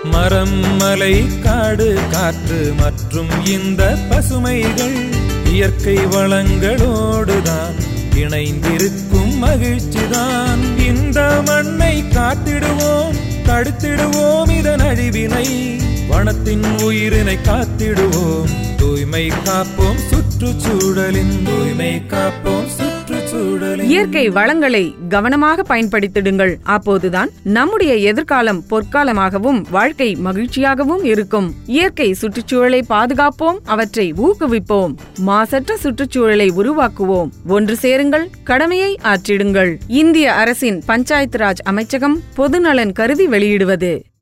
மரம் மலை காடு காற்று மற்றும் இந்த பசுமைகள் இயற்கை வளங்களோடுதான் இணைந்திருக்கும் மகிழ்ச்சிதான் இந்த மண்ணை காத்திடுவோம் தடுத்திடுவோம் இதன் அழிவினை வனத்தின் உயிரினை காத்திடுவோம் தூய்மை காப்போம் சுற்றுச்சூழலின் தூய்மை காப்போம் சுற்றுச்சூழலின் இயற்கை வளங்களை கவனமாக பயன்படுத்திடுங்கள் அப்போதுதான் நம்முடைய எதிர்காலம் பொற்காலமாகவும் வாழ்க்கை மகிழ்ச்சியாகவும் இருக்கும் இயற்கை சுற்றுச்சூழலை பாதுகாப்போம் அவற்றை ஊக்குவிப்போம் மாசற்ற சுற்றுச்சூழலை உருவாக்குவோம் ஒன்று சேருங்கள் கடமையை ஆற்றிடுங்கள் இந்திய அரசின் பஞ்சாயத்து ராஜ் அமைச்சகம் பொதுநலன் கருதி வெளியிடுவது